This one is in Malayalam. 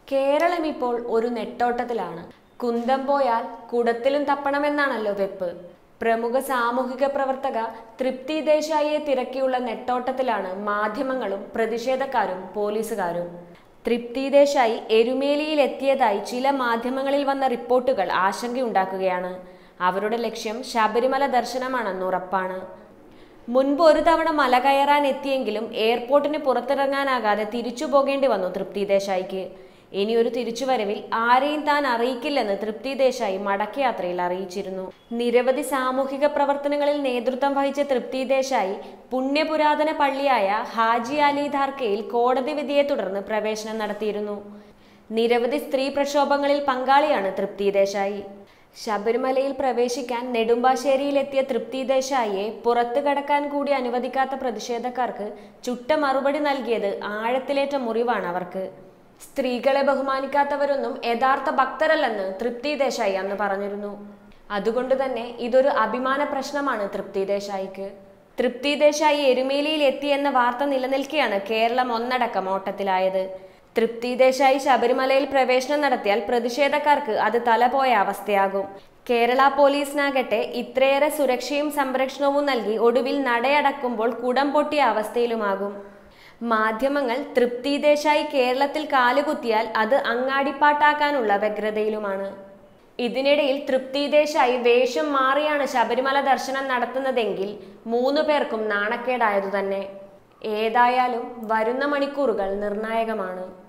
കേരളം ഇപ്പോൾ ഒരു നെട്ടോട്ടത്തിലാണ് കുന്തം പോയാൽ കുടത്തിലും തപ്പണമെന്നാണല്ലോ വെപ്പ് പ്രമുഖ സാമൂഹിക പ്രവർത്തക തൃപ്തി ദേശായിയെ തിരക്കിയുള്ള നെട്ടോട്ടത്തിലാണ് മാധ്യമങ്ങളും പ്രതിഷേധക്കാരും പോലീസുകാരും തൃപ്തി ദേശായി എരുമേലിയിൽ എത്തിയതായി ചില മാധ്യമങ്ങളിൽ വന്ന റിപ്പോർട്ടുകൾ ആശങ്കയുണ്ടാക്കുകയാണ് അവരുടെ ലക്ഷ്യം ശബരിമല ദർശനമാണെന്ന് ഉറപ്പാണ് മുൻപ് ഒരു തവണ മല കയറാൻ എത്തിയെങ്കിലും എയർപോർട്ടിന് പുറത്തിറങ്ങാനാകാതെ തിരിച്ചു പോകേണ്ടി വന്നു തൃപ്തി ദേശായിക്ക് ഇനി ഒരു തിരിച്ചുവരവിൽ ആരെയും താൻ അറിയിക്കില്ലെന്ന് തൃപ്തി ദേശായി മടക്കയാത്രയിൽ അറിയിച്ചിരുന്നു നിരവധി സാമൂഹിക പ്രവർത്തനങ്ങളിൽ നേതൃത്വം വഹിച്ച തൃപ്തി ദേശായി പുണ്യപുരാതന പള്ളിയായ ഹാജി അലി ധാർക്കയിൽ കോടതി വിധിയെ തുടർന്ന് പ്രവേശനം നടത്തിയിരുന്നു നിരവധി സ്ത്രീ പ്രക്ഷോഭങ്ങളിൽ പങ്കാളിയാണ് തൃപ്തി ദേശായി ശബരിമലയിൽ പ്രവേശിക്കാൻ നെടുമ്പാശ്ശേരിയിലെത്തിയ തൃപ്തി ദേശായിയെ പുറത്തു കടക്കാൻ കൂടി അനുവദിക്കാത്ത പ്രതിഷേധക്കാർക്ക് ചുട്ട മറുപടി നൽകിയത് ആഴത്തിലേറ്റ മുറിവാണ് അവർക്ക് സ്ത്രീകളെ ബഹുമാനിക്കാത്തവരൊന്നും യഥാർത്ഥ ഭക്തരല്ലെന്ന് തൃപ്തി ദേശായി അന്ന് പറഞ്ഞിരുന്നു അതുകൊണ്ട് തന്നെ ഇതൊരു അഭിമാന പ്രശ്നമാണ് തൃപ്തി ദേശായിക്ക് തൃപ്തി ദേശായി എരുമേലിയിൽ എത്തിയെന്ന വാർത്ത നിലനിൽക്കെയാണ് കേരളം ഒന്നടക്കം ഓട്ടത്തിലായത് തൃപ്തി ദേശായി ശബരിമലയിൽ പ്രവേശനം നടത്തിയാൽ പ്രതിഷേധക്കാർക്ക് അത് തലപോയ അവസ്ഥയാകും കേരള പോലീസിനാകട്ടെ ഇത്രയേറെ സുരക്ഷയും സംരക്ഷണവും നൽകി ഒടുവിൽ നടയടക്കുമ്പോൾ കുടം പൊട്ടിയ അവസ്ഥയിലുമാകും മാധ്യമങ്ങൾ തൃപ്തി ദേശായി കേരളത്തിൽ കാലുകുത്തിയാൽ അത് അങ്ങാടിപ്പാട്ടാക്കാനുള്ള വ്യഗ്രതയിലുമാണ് ഇതിനിടയിൽ തൃപ്തി ദേശായി വേഷം മാറിയാണ് ശബരിമല ദർശനം നടത്തുന്നതെങ്കിൽ മൂന്നു പേർക്കും നാണക്കേടായതു തന്നെ ഏതായാലും വരുന്ന മണിക്കൂറുകൾ നിർണായകമാണ്